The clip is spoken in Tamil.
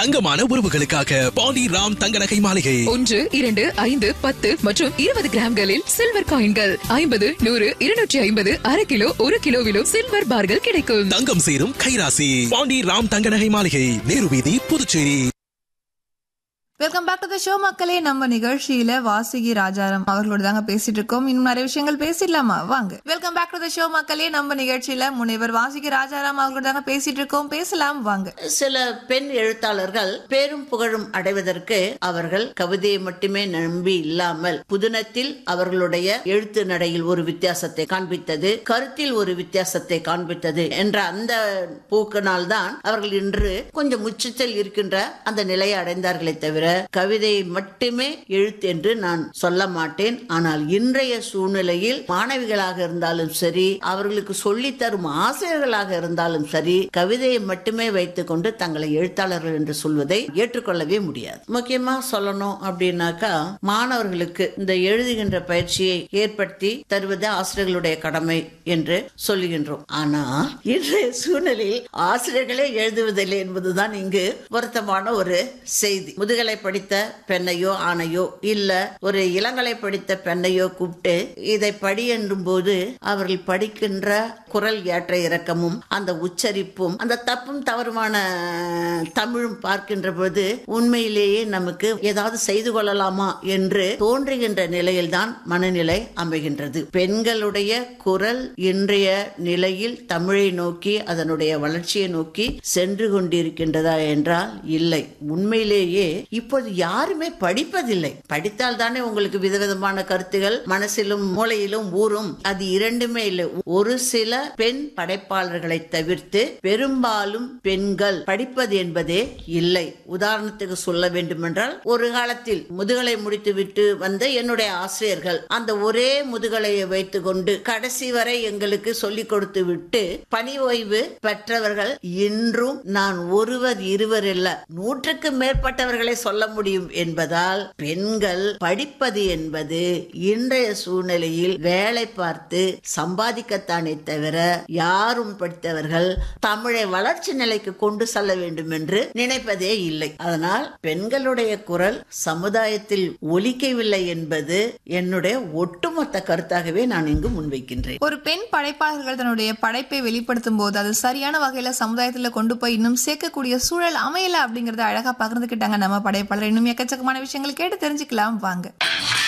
தங்கமான உறவுகளுக்காக பாண்டி ராம் தங்க நகை மாளிகை ஒன்று இரண்டு ஐந்து பத்து மற்றும் இருபது கிராம்களில் சில்வர் காயின்கள் ஐம்பது நூறு இருநூற்றி ஐம்பது அரை கிலோ ஒரு கிலோவிலும் சில்வர் பார்கள் கிடைக்கும் தங்கம் சேரும் கைராசி பாண்டி ராம் தங்க நகை மாளிகை நேரு வீதி Puducherry welcome back to the show மக்களே நம்ம நிகழ்ச்சியில வாசுகி ராஜாராம் அவர்களோட தாங்க பேசிட்டு இருக்கோம் இன்னும் நிறைய விஷயங்கள் பேசிடலாமா வாங்க welcome back to the show மக்களே நம்ம நிகழ்ச்சியில முனைவர் வாசுகி ராஜாராம் அவர்களோட தாங்க பேசிட்டு இருக்கோம் பேசலாம் வாங்க சில பெண் எழுத்தாளர்கள் பேரும் புகழும் அடைவதற்கு அவர்கள் கவிதையை மட்டுமே நம்பி இல்லாமல் புதினத்தில் அவர்களுடைய எழுத்து நடையில் ஒரு வித்தியாசத்தை காண்பித்தது கருத்தில் ஒரு வித்தியாசத்தை காண்பித்தது என்ற அந்த போக்கினால் தான் அவர்கள் இன்று கொஞ்சம் உச்சத்தில் இருக்கின்ற அந்த நிலையை அடைந்தார்களே தவிர கவிதையை மட்டுமே எழுத்து என்று நான் சொல்ல மாட்டேன் ஆனால் இன்றைய சூழ்நிலையில் மாணவிகளாக இருந்தாலும் சரி அவர்களுக்கு சொல்லித் தரும் ஆசிரியர்களாக இருந்தாலும் சரி கவிதையை மட்டுமே வைத்துக்கொண்டு தங்களை எழுத்தாளர்கள் என்று சொல்வதை ஏற்றுக்கொள்ளவே முடியாது முக்கியமா சொல்லணும் அப்படின்னாக்கா மாணவர்களுக்கு இந்த எழுதுகின்ற பயிற்சியை ஏற்படுத்தி தருவது ஆசிரியர்களுடைய கடமை என்று சொல்லுகின்றோம் ஆனால் இன்றைய சூழ்நிலையில் ஆசிரியர்களே எழுதுவதில்லை என்பதுதான் இங்கு பொருத்தமான ஒரு செய்தி முதுகலை படித்த பெண்ணையோ ஆணையோ இல்ல ஒரு இளங்கலை படித்த பெண்ணையோ கூப்பிட்டு இதை படி என்றும் போது அவர்கள் படிக்கின்ற குரல் ஏற்ற இறக்கமும் அந்த உச்சரிப்பும் அந்த தப்பும் தவறுமான தமிழும் பார்க்கின்ற போது உண்மையிலேயே நமக்கு ஏதாவது செய்து கொள்ளலாமா என்று தோன்றுகின்ற நிலையில்தான் மனநிலை அமைகின்றது பெண்களுடைய குரல் இன்றைய நிலையில் தமிழை நோக்கி அதனுடைய வளர்ச்சியை நோக்கி சென்று கொண்டிருக்கின்றதா என்றால் இல்லை உண்மையிலேயே இப்போது யாருமே படிப்பதில்லை படித்தால் தானே உங்களுக்கு விதவிதமான கருத்துகள் மனசிலும் மூளையிலும் ஊறும் அது இரண்டுமே இல்லை ஒரு சில பெண் படைப்பாளர்களை தவிர்த்து பெரும்பாலும் பெண்கள் படிப்பது என்பதே இல்லை உதாரணத்துக்கு சொல்ல வேண்டுமென்றால் ஒரு காலத்தில் முதுகலை முடித்துவிட்டு வந்த என்னுடைய ஆசிரியர்கள் அந்த ஒரே முதுகலையை வைத்துக்கொண்டு கடைசி வரை எங்களுக்கு சொல்லிக் கொடுத்து விட்டு பணி ஓய்வு பெற்றவர்கள் இன்றும் நான் ஒருவர் இருவர் இல்ல நூற்றுக்கு மேற்பட்டவர்களை சொல்ல முடியும் என்பதால் பெண்கள் படிப்பது என்பது இன்றைய சூழ்நிலையில் வேலை பார்த்து சம்பாதிக்கத்தானே தவிர யாரும் படித்தவர்கள் தமிழை வளர்ச்சி நிலைக்கு கொண்டு செல்ல வேண்டும் என்று நினைப்பதே இல்லை அதனால் பெண்களுடைய குரல் சமுதாயத்தில் ஒலிக்கவில்லை என்பது என்னுடைய ஒட்டுமொத்த கருத்தாகவே நான் இங்கு முன்வைக்கின்றேன் ஒரு பெண் படைப்பாளர்கள் தன்னுடைய படைப்பை வெளிப்படுத்தும் போது அது சரியான வகையில சமுதாயத்துல கொண்டு போய் இன்னும் சேர்க்கக்கூடிய சூழல் அமையல அப்படிங்கறத அழகா பகிர்ந்துக்கிட்டாங்க நம்ம படைப்பாளர் இன்னும் எக்கச்சக்கமான விஷயங்கள் கேட்டு தெரிஞ்சுக்கலாம் வாங்க